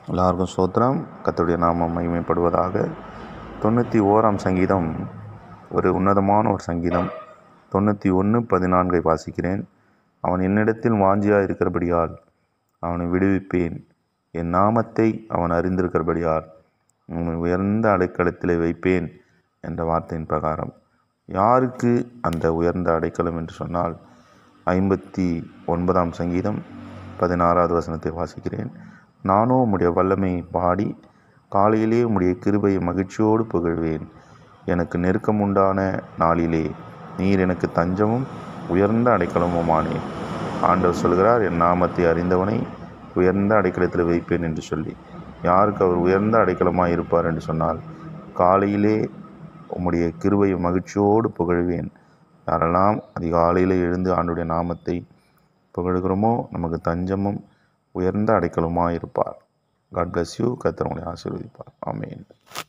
எல்லாருக்கும் சோத்திரம் கர்த்தருடைய நாமம் மகிமைப்படுவதாக தொண்ணூற்றி ஓராம் சங்கீதம் ஒரு உன்னதமான ஒரு சங்கீதம் தொண்ணூற்றி ஒன்று பதினான்கை வாசிக்கிறேன் அவன் என்னிடத்தில் வாஞ்சியாக இருக்கிறபடியால் அவனை விடுவிப்பேன் என் நாமத்தை அவன் அறிந்திருக்கிறபடியால் உன்னை உயர்ந்த அடைக்கலத்திலே வைப்பேன் என்ற வார்த்தையின் பிரகாரம் யாருக்கு அந்த உயர்ந்த அடைக்கலம் என்று சொன்னால் ஐம்பத்தி ஒன்பதாம் சங்கீதம் பதினாறாவது வசனத்தை வாசிக்கிறேன் நானோ உம்முடைய வல்லமையை பாடி காலையிலே உம்முடைய கிருபையை மகிழ்ச்சியோடு புகழ்வேன் எனக்கு நெருக்கம் உண்டான நாளிலே நீர் எனக்கு தஞ்சமும் உயர்ந்த அடைக்கலமுமானேன் ஆண்டவர் சொல்கிறார் என் நாமத்தை அறிந்தவனை உயர்ந்த அடைக்கலத்தில் வைப்பேன் என்று சொல்லி யாருக்கு அவர் உயர்ந்த அடைக்கலமாக இருப்பார் என்று சொன்னால் காலையிலே உம்முடைய கிருபையை மகிழ்ச்சியோடு புகழ்வேன் யாரெல்லாம் அதிகாலையில் எழுந்து ஆண்டுடைய நாமத்தை புகழுகிறோமோ நமக்கு தஞ்சமும் உயர்ந்த அடைக்கலமாக இருப்பார் காட் bless யூ கர்த்தர் உங்களை ஆசீர்வதிப்பார் ஆமென்